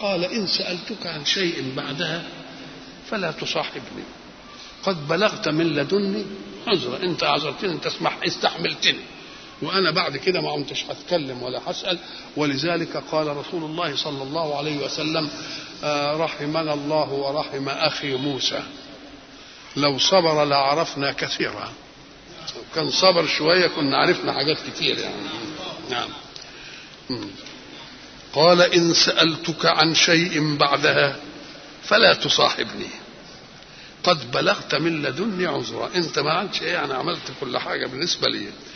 قال إن سألتك عن شيء بعدها فلا تصاحبني قد بلغت من لدني عذرا انت عذرتني انت اسمح استحملتني وانا بعد كده ما كنتش هتكلم ولا هسال ولذلك قال رسول الله صلى الله عليه وسلم آه رحمنا الله ورحم اخي موسى لو صبر لعرفنا كثيرا كان صبر شويه كنا عرفنا حاجات كتير يعني نعم قال ان سالتك عن شيء بعدها فلا تصاحبني قد بلغت من لدني عذرا انت ما عادش ايه انا عملت كل حاجه بالنسبه لي